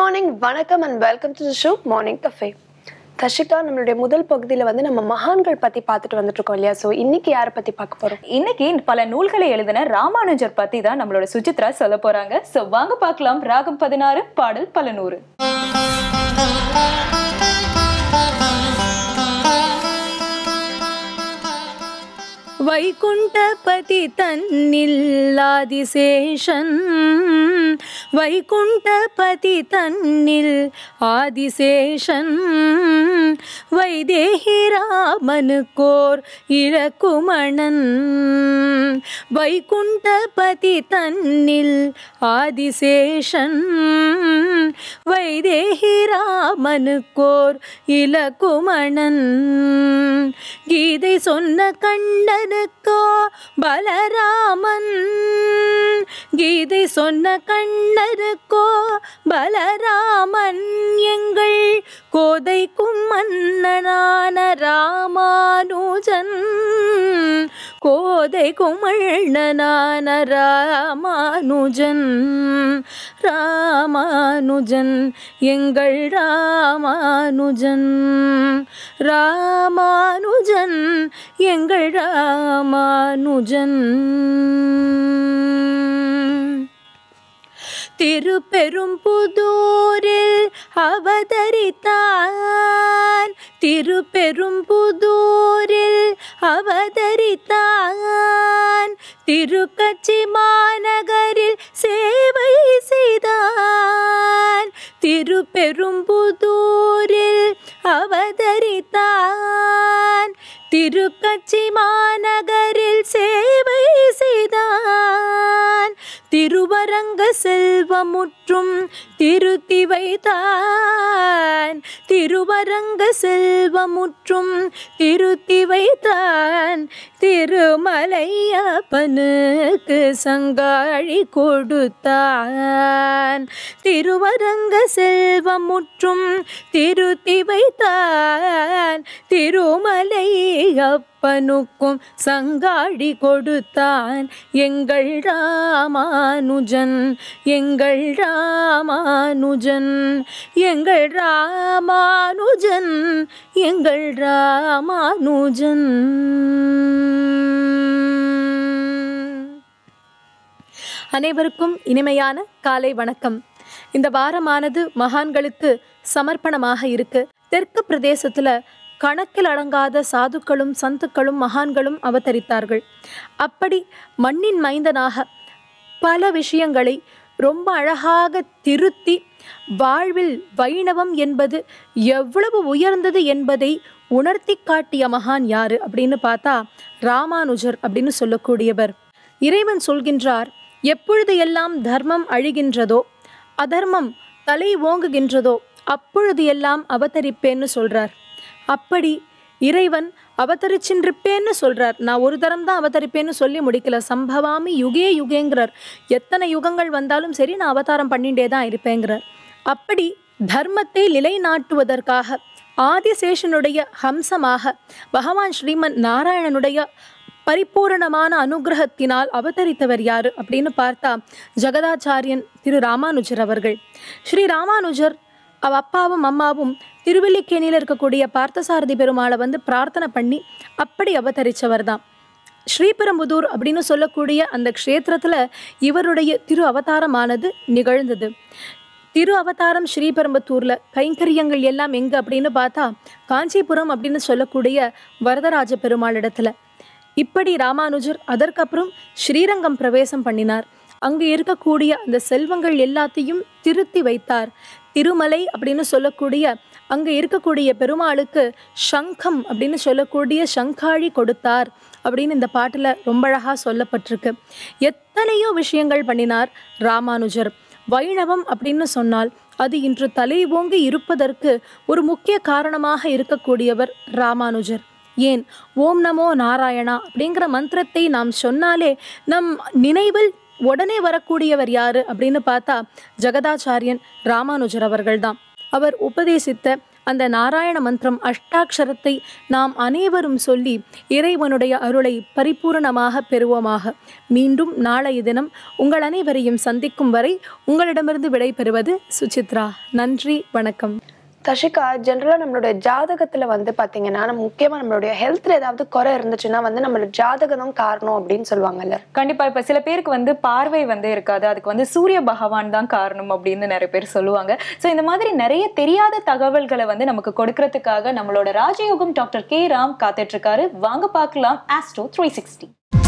morning வணக்கம் and welcome to the show morning cafe Dashika நம்மளுடைய முதல் பகுதியில் வந்து நம்ம மகான்கள் பற்றி பார்த்துட்டு வந்துட்டு இருக்கோம் இல்லையா ஸோ இன்னைக்கு யாரை பற்றி பார்க்க போகிறோம் இன்னைக்கு பல நூல்களை எழுதின ராமானுஜர் பத்தி தான் நம்மளோட சுசித்ரா சொல்ல போறாங்க சோ வாங்க பார்க்கலாம் ராகம் பதினாறு பாடல் பல நூறு வைகுண்டபதி தன்னில் ஆதிசேஷன் வைகுண்டபதி தன்னில் ஆதிசேஷன் வைதேகி ராமனுக்கோர் இலக்குமணன் வைகுண்டபதி தன்னில் ஆதிசேஷன் வைதேகி ராமனுக்கோர் இலக்குமணன் கீதை சொன்ன கண்ணனுக்கோ பலராமன் கீதை சொன்ன கண்ணனுக்கோ பலராமன் எங்கள் கோதைக்கும் மன்னனான ராமானுஜன் கோதை குமழ்ணனான ராமானுஜன் ராமானுஜன் எங்கள் ராமானுஜன் ராமானுஜன் எங்கள் ராமானுஜன் திருப்பெரும்புதூரில் அவதரித்தான் திருப்பெரும்புதூரில் அவதரித்தான் திருக்கச்சி மாநகரில் சேவை செய்தான் திருப்பெரும்புதூரில் அவதரித்தான் திருக்கச்சி மாநகரில் சேவை செய்தான் திருவரங்க செல்வமுற்றும் திருத்தி வைத்தான் திருவரங்க செல்வமுற்றும் திருத்தி வைத்தான் திருமலையப்பனுக்கு சங்காழி கொடுத்தான் திருவரங்க செல்வமுற்றும் திருத்தி வைத்தான் திருமலை அப்பனுக்கும் சங்காடி கொடுத்தான் எங்கள் ராமானுஜன் எங்கள் ராமானுஜன் எங்கள் ராமானுஜன் எங்கள் ராமானுஜன் அனைவருக்கும் இனிமையான காலை வணக்கம் இந்த வாரமானது மகான்களுக்கு சமர்ப்பணமாக இருக்கு தெற்கு பிரதேசத்துல கணக்கில் அடங்காத சாதுக்களும் சந்துக்களும் மகான்களும் அவதரித்தார்கள் அப்படி மண்ணின் மைந்தனாக பல விஷயங்களை ரொம்ப அழகாக திருத்தி வாழ்வில் வைணவம் என்பது எவ்வளவு உயர்ந்தது என்பதை உணர்த்தி காட்டிய மகான் யாரு அப்படின்னு பார்த்தா ராமானுஜர் அப்படின்னு சொல்லக்கூடியவர் இறைவன் சொல்கின்றார் எப்பொழுது எல்லாம் தர்மம் அழிகின்றதோ அதர்மம் தலை ஓங்குகின்றதோ அப்பொழுது எல்லாம் அவதரிப்பேன்னு சொல்றார் அப்படி இறைவன் அவதரிச்சின்றிருப்பேன்னு சொல்றார் நான் ஒரு தரம் தான் அவதரிப்பேன்னு சொல்லி முடிக்கல சம்பவாமி யுகே யுகேங்கிறார் எத்தனை யுகங்கள் வந்தாலும் சரி நான் அவதாரம் பண்ணிட்டே தான் இருப்பேங்கிறார் அப்படி தர்மத்தை நிலைநாட்டுவதற்காக ஆதிசேஷனுடைய ஹம்சமாக பகவான் ஸ்ரீமன் நாராயணனுடைய பரிபூரணமான அனுகிரகத்தினால் அவதரித்தவர் யாரு அப்படின்னு பார்த்தா ஜெகதாச்சாரியன் திரு ராமானுஜர் அவர்கள் ஸ்ரீ ராமானுஜர் அவ அப்பாவும் அம்மாவும் திருவல்லிக்கேணியில் இருக்கக்கூடிய பார்த்தசாரதி பெருமாளை வந்து பிரார்த்தனை பண்ணி அப்படி அவதரித்தவர் தான் ஸ்ரீபெரும்புதூர் அப்படின்னு சொல்லக்கூடிய அந்த க்ஷேத்திரத்தில் இவருடைய திரு அவதாரமானது நிகழ்ந்தது திரு அவதாரம் ஸ்ரீபெரும்பத்தூரில் கைங்கரியங்கள் எல்லாம் எங்கே அப்படின்னு பார்த்தா காஞ்சிபுரம் அப்படின்னு சொல்லக்கூடிய வரதராஜ பெருமாள் இடத்துல இப்படி ராமானுஜர் அதற்கப்புறம் ஸ்ரீரங்கம் பிரவேசம் பண்ணினார் அங்கு இருக்கக்கூடிய அந்த செல்வங்கள் எல்லாத்தையும் திருத்தி வைத்தார் திருமலை அப்படின்னு சொல்லக்கூடிய அங்கே இருக்கக்கூடிய பெருமாளுக்கு சங்கம் அப்படின்னு சொல்லக்கூடிய சங்காழி கொடுத்தார் அப்படின்னு இந்த பாட்டில் ரொம்ப அழகாக சொல்லப்பட்டிருக்கு எத்தனையோ விஷயங்கள் பண்ணினார் ராமானுஜர் வைணவம் அப்படின்னு சொன்னால் அது இன்று தலை ஓங்கி இருப்பதற்கு ஒரு முக்கிய காரணமாக இருக்கக்கூடியவர் ராமானுஜர் ஏன் ஓம் நமோ நாராயணா அப்படிங்கிற மந்திரத்தை நாம் சொன்னாலே நம் நினைவில் உடனே வரக்கூடியவர் யாரு அப்படின்னு பார்த்தா ஜெகதாச்சாரியன் ராமானுஜர் அவர்கள்தான் அவர் உபதேசித்த அந்த நாராயண மந்திரம் அஷ்டாட்சரத்தை நாம் அனைவரும் சொல்லி இறைவனுடைய அருளை பரிபூரணமாக பெறுவோமாக மீண்டும் நாளைய தினம் உங்கள் அனைவரையும் சந்திக்கும் வரை உங்களிடமிருந்து விடைபெறுவது சுசித்ரா நன்றி வணக்கம் தஷிகா ஜென்ரலாக நம்மளுடைய ஜாதகத்தில் வந்து பார்த்தீங்கன்னா நம்ம முக்கியமாக நம்மளுடைய ஹெல்த்தில் ஏதாவது குறை இருந்துச்சுன்னா வந்து நம்மளோட ஜாதகம் தான் காரணம் அப்படின்னு சொல்லுவாங்கல்ல கண்டிப்பா இப்ப சில பேருக்கு வந்து பார்வை வந்து இருக்காது அதுக்கு வந்து சூரிய பகவான் தான் காரணம் அப்படின்னு நிறைய பேர் சொல்லுவாங்க சோ இந்த மாதிரி நிறைய தெரியாத தகவல்களை வந்து நமக்கு கொடுக்கறதுக்காக நம்மளோட ராஜயோகம் டாக்டர் கே ராம் காத்துட்டு இருக்காரு வாங்க பார்க்கலாம் ஆஸ்ட்ரோ த்ரீ சிக்ஸ்டி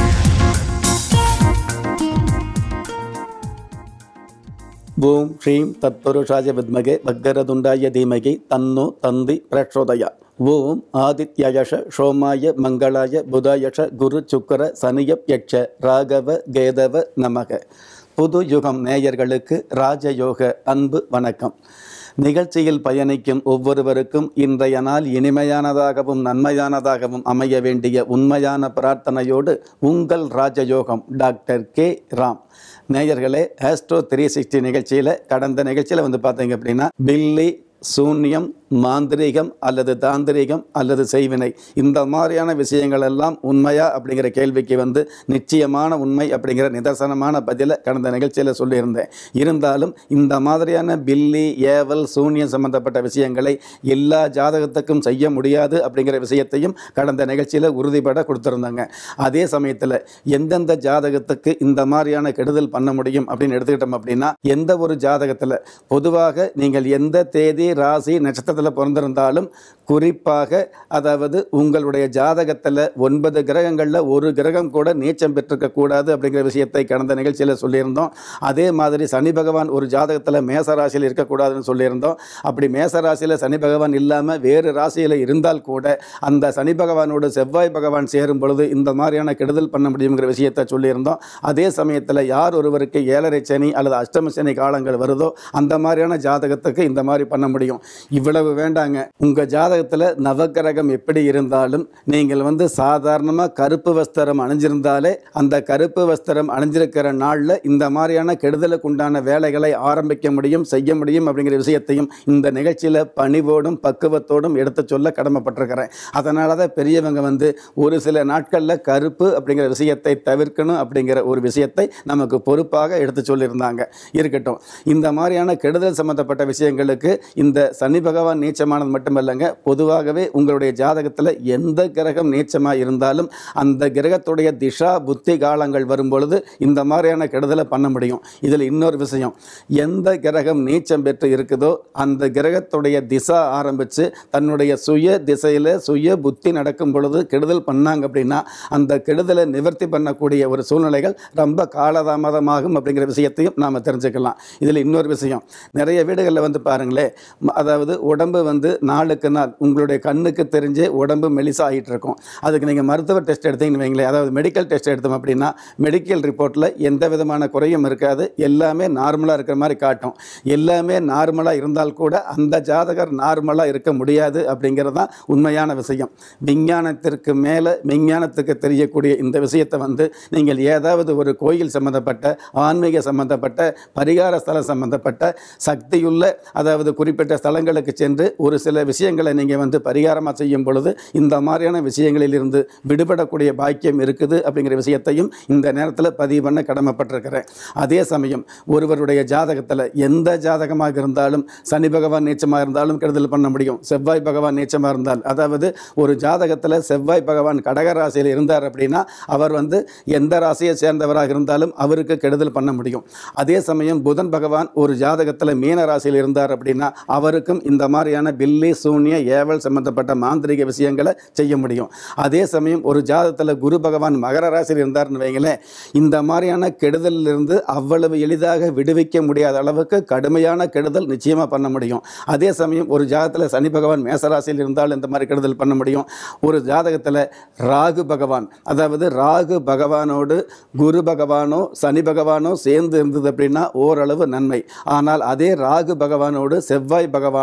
ஓம் ஸ்ரீம் தத்புருஷாய வித்மகே வக்கரதுண்டாய தீமகி தன்னு தந்தி பிரச்சோதயா ஓம் ஆதித்யயஷ சோமாய மங்களாய புதாயஷ குரு சுக்கர சனியப் யட்ச ராகவ கேதவ நமக புது யுகம் நேயர்களுக்கு ராஜயோக அன்பு வணக்கம் நிகழ்ச்சியில் பயணிக்கும் ஒவ்வொருவருக்கும் இன்றைய நாள் இனிமையானதாகவும் நன்மையானதாகவும் அமைய வேண்டிய உண்மையான பிரார்த்தனையோடு உங்கள் ராஜயோகம் டாக்டர் கே ராம் நேயர்களே ஆஸ்ட்ரோ த்ரீ சிக்ஸ்டி நிகழ்ச்சியில் கடந்த நிகழ்ச்சியில் வந்து பார்த்தீங்க அப்படின்னா பில்லி சூன்யம் மாந்திரீகம் அல்லது தாந்திரீகம் அல்லது செய்வினை இந்த மாதிரியான விஷயங்கள் எல்லாம் உண்மையா அப்படிங்கிற கேள்விக்கு வந்து நிச்சயமான உண்மை அப்படிங்கிற நிதர்சனமான பதிலை கடந்த நிகழ்ச்சியில் சொல்லியிருந்தேன் இருந்தாலும் இந்த மாதிரியான பில்லி ஏவல் சூன்யம் சம்பந்தப்பட்ட விஷயங்களை எல்லா ஜாதகத்துக்கும் செய்ய முடியாது அப்படிங்கிற விஷயத்தையும் கடந்த நிகழ்ச்சியில் உறுதிப்பட கொடுத்துருந்தாங்க அதே சமயத்தில் எந்தெந்த ஜாதகத்துக்கு இந்த மாதிரியான கெடுதல் பண்ண முடியும் அப்படின்னு எடுத்துக்கிட்டோம் அப்படின்னா எந்த ஒரு ஜாதகத்தில் பொதுவாக நீங்கள் எந்த தேதி ராசி நட்சத்திரத்தில் பிறந்திருந்தாலும் குறிப்பாக அதாவது உங்களுடைய ஜாதகத்தில் ஒன்பது கிரகங்களில் ஒரு கிரகம் கூட நீச்சம் பெற்றிருக்க கூடாது அப்படிங்கிற விஷயத்தை கடந்த நிகழ்ச்சியில் சொல்லியிருந்தோம் அதே மாதிரி சனி பகவான் ஒரு ஜாதகத்தில் மேச ராசியில் இருக்கக்கூடாதுன்னு சொல்லியிருந்தோம் அப்படி மேச ராசியில் சனி பகவான் இல்லாமல் வேறு ராசியில் இருந்தால் கூட அந்த சனி பகவானோடு செவ்வாய் பகவான் சேரும் பொழுது இந்த மாதிரியான கெடுதல் பண்ண முடியுங்கிற விஷயத்தை சொல்லியிருந்தோம் அதே சமயத்தில் யார் ஒருவருக்கு ஏழரை சனி அல்லது அஷ்டம சனி காலங்கள் வருதோ அந்த மாதிரியான ஜாதகத்துக்கு இந்த மாதிரி பண்ண முடியும் இவ்வளவு வேண்டாங்க உங்கள் ஜாதகத்தில் நவக்கிரகம் எப்படி இருந்தாலும் நீங்கள் வந்து சாதாரணமாக கருப்பு வஸ்திரம் அணிஞ்சிருந்தாலே அந்த கருப்பு வஸ்திரம் அணிஞ்சிருக்கிற நாளில் இந்த மாதிரியான கெடுதலுக்கு உண்டான வேலைகளை ஆரம்பிக்க முடியும் செய்ய முடியும் அப்படிங்கிற விஷயத்தையும் இந்த நிகழ்ச்சியில் பணிவோடும் பக்குவத்தோடும் எடுத்து சொல்ல கடமைப்பட்டிருக்கிறேன் அதனால தான் பெரியவங்க வந்து ஒரு சில நாட்களில் கருப்பு அப்படிங்கிற விஷயத்தை தவிர்க்கணும் அப்படிங்கிற ஒரு விஷயத்தை நமக்கு பொறுப்பாக எடுத்து சொல்லியிருந்தாங்க இருக்கட்டும் இந்த மாதிரியான கெடுதல் சம்பந்தப்பட்ட விஷயங்களுக்கு இந்த சனி பகவான் நீச்சமானது மட்டுமல்லங்க பொதுவாகவே உங்களுடைய ஜாதகத்தில் எந்த கிரகம் நீச்சமாக இருந்தாலும் அந்த கிரகத்துடைய திஷா புத்தி காலங்கள் வரும்பொழுது இந்த மாதிரியான கெடுதலை பண்ண முடியும் இதில் இன்னொரு விஷயம் எந்த கிரகம் நீச்சம் பெற்று இருக்குதோ அந்த கிரகத்துடைய திசா ஆரம்பித்து தன்னுடைய சுய திசையில் சுய புத்தி நடக்கும் பொழுது கெடுதல் பண்ணாங்க அப்படின்னா அந்த கெடுதலை நிவர்த்தி பண்ணக்கூடிய ஒரு சூழ்நிலைகள் ரொம்ப காலதாமதமாகும் அப்படிங்கிற விஷயத்தையும் நாம் தெரிஞ்சுக்கலாம் இதில் இன்னொரு விஷயம் நிறைய வீடுகளில் வந்து பாருங்களேன் ம- அதாவது உடம்பு வந்து நாளுக்கு நாள் உங்களுடைய கண்ணுக்கு தெரிஞ்சே உடம்பு மெலிசா ஆகிட்டு இருக்கும் அதுக்கு நீங்கள் மருத்துவ டெஸ்ட் எடுத்தீங்கன்னு வைங்களேன் அதாவது மெடிக்கல் டெஸ்ட் எடுத்தோம் அப்படின்னா மெடிக்கல் ரிப்போர்ட்டில் எந்த விதமான குறையும் இருக்காது எல்லாமே நார்மலாக இருக்கிற மாதிரி காட்டும் எல்லாமே நார்மலாக இருந்தால் கூட அந்த ஜாதகர் நார்மலாக இருக்க முடியாது அப்படிங்கிறது தான் உண்மையான விஷயம் விஞ்ஞானத்திற்கு மேலே விஞ்ஞானத்துக்கு தெரியக்கூடிய இந்த விஷயத்தை வந்து நீங்கள் ஏதாவது ஒரு கோயில் சம்பந்தப்பட்ட ஆன்மீக சம்பந்தப்பட்ட பரிகார ஸ்தலம் சம்பந்தப்பட்ட சக்தியுள்ள அதாவது குறிப்பிட்ட ஸ்தலங்களுக்கு சென்று ஒரு சில விஷயங்களை நீங்கள் வந்து பரிகாரமாக செய்யும் பொழுது இந்த மாதிரியான விஷயங்களிலிருந்து விடுபடக்கூடிய பாக்கியம் இருக்குது அப்படிங்கிற விஷயத்தையும் இந்த நேரத்தில் பதிவு பண்ண கடமைப்பட்டிருக்கிறேன் அதே சமயம் ஒருவருடைய ஜாதகத்தில் எந்த ஜாதகமாக இருந்தாலும் சனி பகவான் நீச்சமாக இருந்தாலும் கெடுதல் பண்ண முடியும் செவ்வாய் பகவான் நீச்சமாக இருந்தால் அதாவது ஒரு ஜாதகத்தில் செவ்வாய் பகவான் கடக ராசியில் இருந்தார் அப்படின்னா அவர் வந்து எந்த ராசியை சேர்ந்தவராக இருந்தாலும் அவருக்கு கெடுதல் பண்ண முடியும் அதே சமயம் புதன் பகவான் ஒரு ஜாதகத்தில் மீன ராசியில் இருந்தார் அப்படின்னா அவருக்கும் இந்த மாதிரியான பில்லி சூன்ய ஏவல் சம்பந்தப்பட்ட மாந்திரிக விஷயங்களை செய்ய முடியும் அதே சமயம் ஒரு ஜாதகத்தில் குரு பகவான் மகர ராசியில் இருந்தார்னு வைங்களேன் இந்த மாதிரியான கெடுதலில் இருந்து அவ்வளவு எளிதாக விடுவிக்க முடியாத அளவுக்கு கடுமையான கெடுதல் நிச்சயமாக பண்ண முடியும் அதே சமயம் ஒரு ஜாதகத்தில் சனி பகவான் மேசராசியில் இருந்தால் இந்த மாதிரி கெடுதல் பண்ண முடியும் ஒரு ஜாதகத்தில் ராகு பகவான் அதாவது ராகு பகவானோடு குரு பகவானோ சனி பகவானோ சேர்ந்து இருந்தது அப்படின்னா ஓரளவு நன்மை ஆனால் அதே ராகு பகவானோடு செவ்வாய் பகவானோ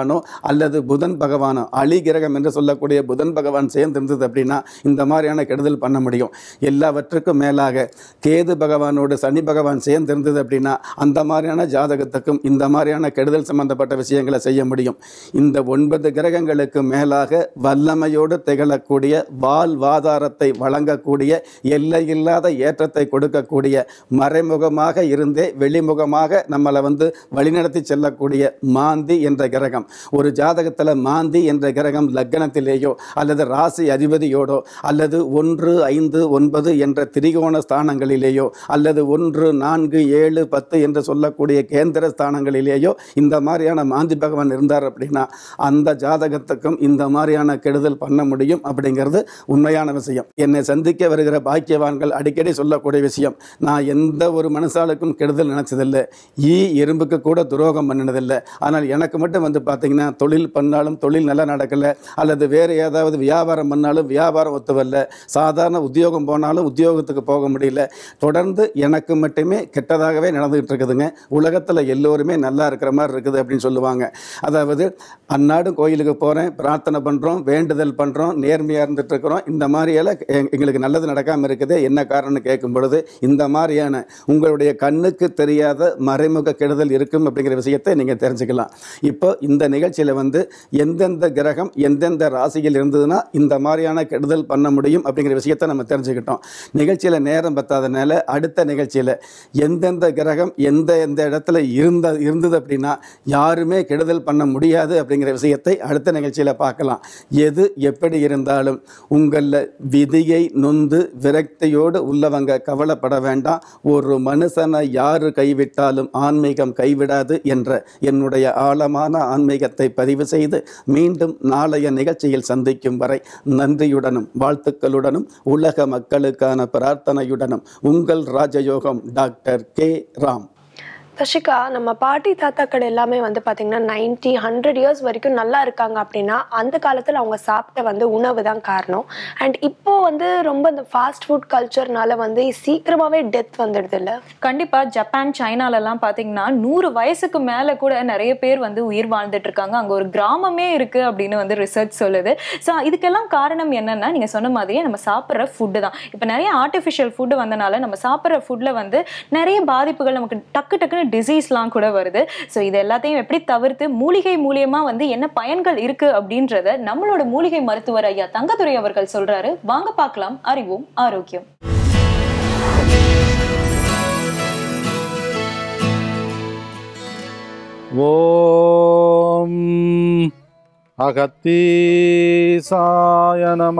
அல்லது புதன் பகவானோ அலி கிரகம் என்று சொல்லக்கூடிய புதன் பகவான் சேர்ந்திருந்தது அப்படின்னா இந்த மாதிரியான கெடுதல் பண்ண முடியும் எல்லாவற்றுக்கும் மேலாக கேது பகவானோடு சனி பகவான் சேர்ந்திருந்தது அப்படின்னா அந்த மாதிரியான ஜாதகத்துக்கும் இந்த மாதிரியான கெடுதல் சம்பந்தப்பட்ட விஷயங்களை செய்ய முடியும் இந்த ஒன்பது கிரகங்களுக்கு மேலாக வல்லமையோடு திகழக்கூடிய வாழ்வாதாரத்தை வழங்கக்கூடிய எல்லையில்லாத ஏற்றத்தை கொடுக்கக்கூடிய மறைமுகமாக இருந்தே வெளிமுகமாக நம்மளை வந்து வழிநடத்தி செல்லக்கூடிய மாந்தி என்ற கிரகம் ஒரு ஜாதகத்தில் மாந்தி என்ற கிரகம் லக்னத்திலேயோ அல்லது ராசி அதிபதியோடோ அல்லது ஒன்று ஐந்து ஒன்பது என்ற திரிகோண ஸ்தானங்களிலேயோ அல்லது ஒன்று நான்கு ஏழு பத்து என்று சொல்லக்கூடிய கேந்திர ஸ்தானங்களிலேயோ இந்த மாதிரியான மாந்தி பகவான் இருந்தார் அப்படின்னா அந்த ஜாதகத்துக்கும் இந்த மாதிரியான கெடுதல் பண்ண முடியும் அப்படிங்கிறது உண்மையான விஷயம் என்னை சந்திக்க வருகிற பாக்கியவான்கள் அடிக்கடி சொல்லக்கூடிய விஷயம் நான் எந்த ஒரு மனுஷாளுக்கும் கெடுதல் நினைச்சதில்லை ஈ எறும்புக்கு கூட துரோகம் பண்ணினதில்லை ஆனால் எனக்கு மட்டும் வந்து பார்த்தீங்கன்னா தொழில் பண்ணாலும் தொழில் நல்லா நடக்கலை அல்லது வேறு ஏதாவது வியாபாரம் பண்ணாலும் வியாபாரம் ஒத்துவல்ல சாதாரண உத்தியோகம் போனாலும் உத்தியோகத்துக்கு போக முடியல தொடர்ந்து எனக்கு மட்டுமே கெட்டதாகவே நடந்துகிட்டு இருக்குதுங்க உலகத்தில் எல்லோருமே நல்லா இருக்கிற மாதிரி இருக்குது அப்படின்னு சொல்லுவாங்க அதாவது அன்னாடும் கோயிலுக்கு போகிறேன் பிரார்த்தனை பண்ணுறோம் வேண்டுதல் பண்ணுறோம் நேர்மையாக இருந்துட்டு இருக்கிறோம் இந்த மாதிரியெல்லாம் எ- எங்களுக்கு நல்லது நடக்காமல் இருக்குது என்ன காரணம்னு கேட்கும் பொழுது இந்த மாதிரியான உங்களுடைய கண்ணுக்கு தெரியாத மறைமுக கெடுதல் இருக்கும் அப்படிங்கிற விஷயத்தை நீங்கள் தெரிஞ்சுக்கலாம் இப்போ இந்த நிகழ்ச்சியில் வந்து எந்தெந்த கிரகம் எந்தெந்த ராசியில் இருந்ததுன்னா இந்த மாதிரியான கெடுதல் பண்ண முடியும் அப்படிங்கிற விஷயத்தை நம்ம தெரிஞ்சுக்கிட்டோம் நிகழ்ச்சியில் நேரம் பத்தாதனால அடுத்த நிகழ்ச்சியில் எந்தெந்த கிரகம் எந்த எந்த இடத்துல இருந்த இருந்தது அப்படின்னா யாருமே கெடுதல் பண்ண முடியாது அப்படிங்கிற விஷயத்தை அடுத்த நிகழ்ச்சியில் பார்க்கலாம் எது எப்படி இருந்தாலும் உங்களில் விதியை நொந்து விரக்தியோடு உள்ளவங்க கவலைப்பட வேண்டாம் ஒரு மனுஷனை யாரு கைவிட்டாலும் ஆன்மீகம் கைவிடாது என்ற என்னுடைய ஆழமான ஆன்மீகத்தை பதிவு செய்து மீண்டும் நாளைய நிகழ்ச்சியில் சந்திக்கும் வரை நன்றியுடனும் வாழ்த்துக்களுடனும் உலக மக்களுக்கான பிரார்த்தனையுடனும் உங்கள் ராஜயோகம் டாக்டர் கே ராம் தஷிகா நம்ம பாட்டி தாத்தாக்கள் எல்லாமே வந்து பார்த்தீங்கன்னா நைன்டி ஹண்ட்ரட் இயர்ஸ் வரைக்கும் நல்லா இருக்காங்க அப்படின்னா அந்த காலத்தில் அவங்க சாப்பிட்ட வந்து உணவு தான் காரணம் அண்ட் இப்போ வந்து ரொம்ப இந்த ஃபாஸ்ட் ஃபுட் கல்ச்சர்னால வந்து சீக்கிரமாகவே டெத் வந்துடுது இல்லை கண்டிப்பா ஜப்பான் சைனாலலாம் பாத்தீங்கன்னா நூறு வயசுக்கு மேல கூட நிறைய பேர் வந்து உயிர் வாழ்ந்துட்டு இருக்காங்க அங்க ஒரு கிராமமே இருக்கு அப்படின்னு வந்து ரிசர்ச் சொல்லுது ஸோ இதுக்கெல்லாம் காரணம் என்னன்னா நீங்க சொன்ன மாதிரியே நம்ம சாப்பிட்ற ஃபுட்டு தான் இப்போ நிறைய ஆர்டிஃபிஷியல் ஃபுட்டு வந்தனால நம்ம சாப்பிட்ற ஃபுட்ல வந்து நிறைய பாதிப்புகள் நமக்கு டக்கு டக்குன்னு டிசீஸ்லாம் கூட வருது ஸோ இது எல்லாத்தையும் எப்படி தவிர்த்து மூலிகை மூலியமா வந்து என்ன பயன்கள் இருக்கு அப்படின்றத நம்மளோட மூலிகை மருத்துவர் ஐயா தங்கதுரை அவர்கள் சொல்றாரு வாங்க பார்க்கலாம் அறிவோம் ஆரோக்கியம் ஓம் அகத்தீசாய நம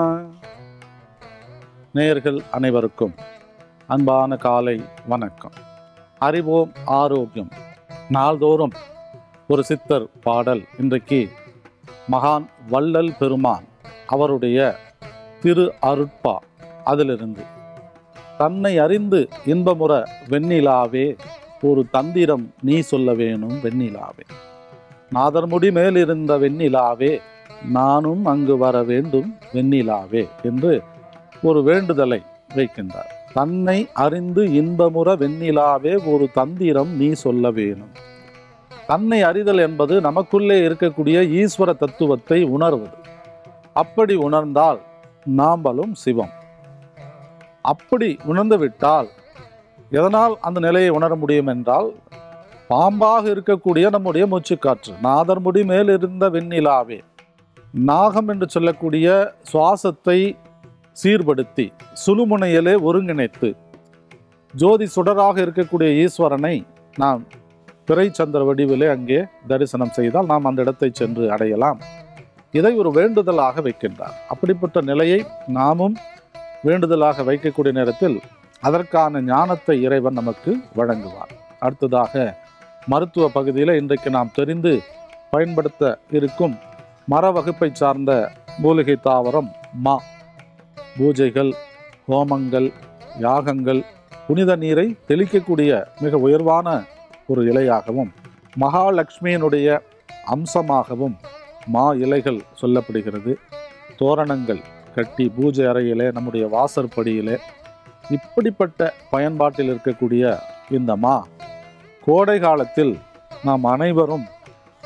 நேயர்கள் அனைவருக்கும் அன்பான காலை வணக்கம் அறிவோம் ஆரோக்கியம் நாள்தோறும் ஒரு சித்தர் பாடல் இன்றைக்கு மகான் வள்ளல் பெருமான் அவருடைய திரு அருட்பா அதிலிருந்து தன்னை அறிந்து இன்பமுற வெண்ணிலாவே ஒரு தந்திரம் நீ சொல்ல வேணும் வெண்ணிலாவே நாதர்முடி மேலிருந்த வெண்ணிலாவே நானும் அங்கு வர வேண்டும் வெண்ணிலாவே என்று ஒரு வேண்டுதலை வைக்கின்றார் தன்னை அறிந்து இன்பமுற வெண்ணிலாவே ஒரு தந்திரம் நீ சொல்ல வேணும் தன்னை அறிதல் என்பது நமக்குள்ளே இருக்கக்கூடிய ஈஸ்வர தத்துவத்தை உணர்வது அப்படி உணர்ந்தால் நாம்பலும் சிவம் அப்படி உணர்ந்து விட்டால் எதனால் அந்த நிலையை உணர முடியும் என்றால் பாம்பாக இருக்கக்கூடிய நம்முடைய மூச்சுக்காற்று நாதர்முடி மேல் இருந்த வெண்ணிலாவே நாகம் என்று சொல்லக்கூடிய சுவாசத்தை சீர்படுத்தி சுழுமுனையிலே ஒருங்கிணைத்து ஜோதி சுடராக இருக்கக்கூடிய ஈஸ்வரனை நாம் பிறை சந்திர வடிவிலே அங்கே தரிசனம் செய்தால் நாம் அந்த இடத்தை சென்று அடையலாம் இதை ஒரு வேண்டுதலாக வைக்கின்றார் அப்படிப்பட்ட நிலையை நாமும் வேண்டுதலாக வைக்கக்கூடிய நேரத்தில் அதற்கான ஞானத்தை இறைவன் நமக்கு வழங்குவார் அடுத்ததாக மருத்துவ பகுதியில் இன்றைக்கு நாம் தெரிந்து பயன்படுத்த இருக்கும் மர வகுப்பை சார்ந்த மூலிகை தாவரம் மா பூஜைகள் ஹோமங்கள் யாகங்கள் புனித நீரை தெளிக்கக்கூடிய மிக உயர்வான ஒரு இலையாகவும் மகாலட்சுமியினுடைய அம்சமாகவும் மா இலைகள் சொல்லப்படுகிறது தோரணங்கள் கட்டி பூஜை அறையிலே நம்முடைய வாசற்படியிலே இப்படிப்பட்ட பயன்பாட்டில் இருக்கக்கூடிய இந்த மா கோடை காலத்தில் நாம் அனைவரும்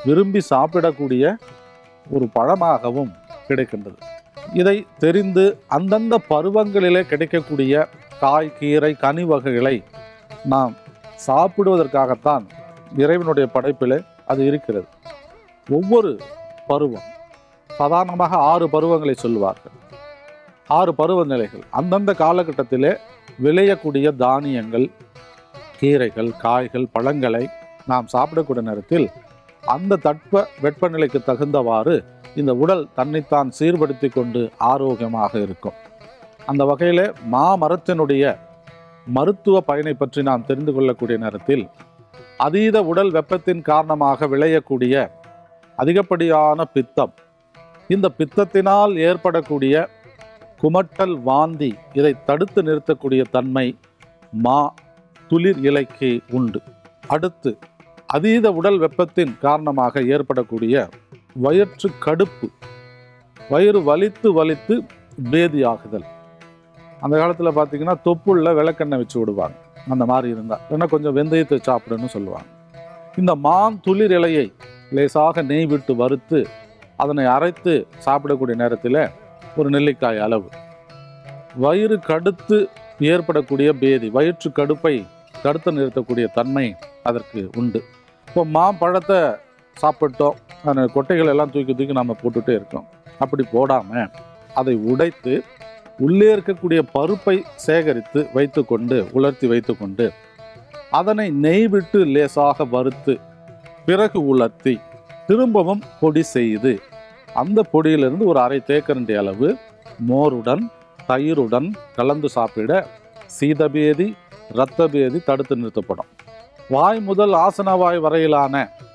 விரும்பி சாப்பிடக்கூடிய ஒரு பழமாகவும் கிடைக்கின்றது இதை தெரிந்து அந்தந்த பருவங்களிலே கிடைக்கக்கூடிய காய் கீரை கனி வகைகளை நாம் சாப்பிடுவதற்காகத்தான் இறைவனுடைய படைப்பிலே அது இருக்கிறது ஒவ்வொரு பருவம் சாதாரணமாக ஆறு பருவங்களை சொல்லுவார்கள் ஆறு பருவநிலைகள் அந்தந்த காலகட்டத்திலே விளையக்கூடிய தானியங்கள் கீரைகள் காய்கள் பழங்களை நாம் சாப்பிடக்கூடிய நேரத்தில் அந்த தட்ப வெப்பநிலைக்கு தகுந்தவாறு இந்த உடல் தன்னைத்தான் சீர்படுத்தி கொண்டு ஆரோக்கியமாக இருக்கும் அந்த வகையில் மாமரத்தினுடைய மருத்துவ பயனை பற்றி நாம் தெரிந்து கொள்ளக்கூடிய நேரத்தில் அதீத உடல் வெப்பத்தின் காரணமாக விளையக்கூடிய அதிகப்படியான பித்தம் இந்த பித்தத்தினால் ஏற்படக்கூடிய குமட்டல் வாந்தி இதை தடுத்து நிறுத்தக்கூடிய தன்மை மா துளிர் இலைக்கு உண்டு அடுத்து அதீத உடல் வெப்பத்தின் காரணமாக ஏற்படக்கூடிய வயிற்று கடுப்பு வயிறு வலித்து வலித்து பேதியாகுதல் அந்த காலத்தில் பார்த்தீங்கன்னா தொப்புள்ள விளக்கெண்ணெய் வச்சு விடுவாங்க அந்த மாதிரி இருந்தால் இல்லைன்னா கொஞ்சம் வெந்தயத்தை சாப்பிடுன்னு சொல்லுவாங்க இந்த மான் துளிர் இலையை லேசாக நெய் விட்டு வறுத்து அதனை அரைத்து சாப்பிடக்கூடிய நேரத்தில் ஒரு நெல்லிக்காய் அளவு வயிறு கடுத்து ஏற்படக்கூடிய பேதி வயிற்று கடுப்பை தடுத்து நிறுத்தக்கூடிய தன்மை அதற்கு உண்டு இப்போ மாம்பழத்தை சாப்பிட்டோம் அந்த கொட்டைகள் எல்லாம் தூக்கி தூக்கி நம்ம போட்டுட்டே இருக்கோம் அப்படி போடாமல் அதை உடைத்து உள்ளே இருக்கக்கூடிய பருப்பை சேகரித்து வைத்துக்கொண்டு உலர்த்தி வைத்துக்கொண்டு அதனை நெய் விட்டு லேசாக வறுத்து பிறகு உலர்த்தி திரும்பவும் பொடி செய்து அந்த பொடியிலிருந்து ஒரு அரை தேக்கரண்டி அளவு மோருடன் தயிருடன் கலந்து சாப்பிட சீதபேதி இரத்தபேதி தடுத்து நிறுத்தப்படும் வாய் முதல் ஆசனவாய் வரையிலான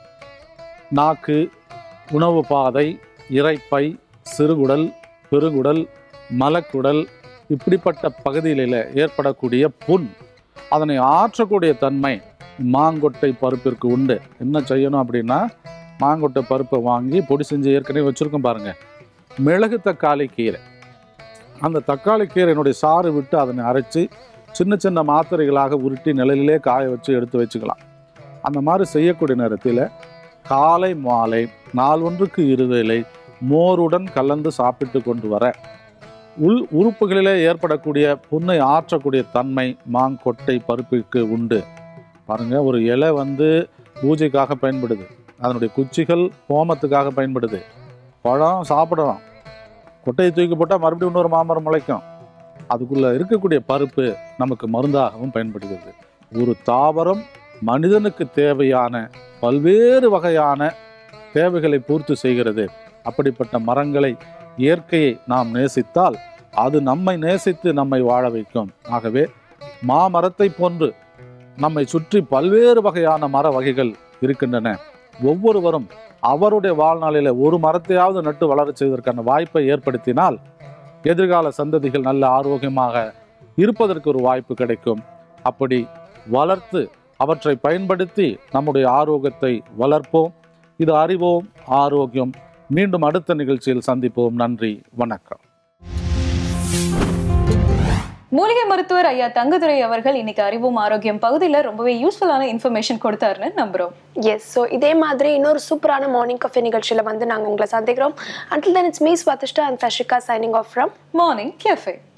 நாக்கு உணவு பாதை இரைப்பை சிறுகுடல் பெருங்குடல் மலக்குடல் இப்படிப்பட்ட பகுதிகளில் ஏற்படக்கூடிய புண் அதனை ஆற்றக்கூடிய தன்மை மாங்கொட்டை பருப்பிற்கு உண்டு என்ன செய்யணும் அப்படின்னா மாங்கொட்டை பருப்பை வாங்கி பொடி செஞ்சு ஏற்கனவே வச்சுருக்கோம் பாருங்க மிளகு தக்காளி கீரை அந்த தக்காளி கீரையினுடைய சாறு விட்டு அதனை அரைச்சி சின்ன சின்ன மாத்திரைகளாக உருட்டி நிழலிலே காய வச்சு எடுத்து வச்சுக்கலாம் அந்த மாதிரி செய்யக்கூடிய நேரத்தில் காலை மாலை நாள் ஒன்றுக்கு இருவேளை மோருடன் கலந்து சாப்பிட்டு கொண்டு வர உள் உறுப்புகளிலே ஏற்படக்கூடிய புண்ணை ஆற்றக்கூடிய தன்மை மாங்கொட்டை பருப்பிற்கு உண்டு பாருங்க ஒரு இலை வந்து பூஜைக்காக பயன்படுது அதனுடைய குச்சிகள் ஹோமத்துக்காக பயன்படுது பழம் சாப்பிடலாம் கொட்டையை தூக்கி போட்டால் மறுபடியும் இன்னொரு மாமரம் முளைக்கும் அதுக்குள்ள இருக்கக்கூடிய பருப்பு நமக்கு மருந்தாகவும் பயன்படுகிறது ஒரு தாவரம் மனிதனுக்கு தேவையான பல்வேறு வகையான தேவைகளை பூர்த்தி செய்கிறது அப்படிப்பட்ட மரங்களை இயற்கையை நாம் நேசித்தால் அது நம்மை நேசித்து நம்மை வாழ வைக்கும் ஆகவே மாமரத்தை போன்று நம்மை சுற்றி பல்வேறு வகையான மர வகைகள் இருக்கின்றன ஒவ்வொருவரும் அவருடைய வாழ்நாளில் ஒரு மரத்தையாவது நட்டு வளரச் செய்வதற்கான வாய்ப்பை ஏற்படுத்தினால் எதிர்கால சந்ததிகள் நல்ல ஆரோக்கியமாக இருப்பதற்கு ஒரு வாய்ப்பு கிடைக்கும் அப்படி வளர்த்து அவற்றை பயன்படுத்தி நம்முடைய ஆரோக்கியத்தை வளர்ப்போம் இது அறிவோம் ஆரோக்கியம் மீண்டும் அடுத்த நிகழ்ச்சியில் சந்திப்போம் நன்றி வணக்கம் மூலிகை மருத்துவர் ஐயா தங்கதுரை அவர்கள் இன்னைக்கு அறிவும் ஆரோக்கியம் பகுதியில ரொம்பவே யூஸ்ஃபுல்லான இன்ஃபர்மேஷன் கொடுத்தாருன்னு நம்புறோம் எஸ் ஸோ இதே மாதிரி இன்னொரு சூப்பரான மார்னிங் காஃபி நிகழ்ச்சியில் வந்து நாங்கள் உங்களை சந்திக்கிறோம் until then it's me Swadishta and Dashika signing off from morning cafe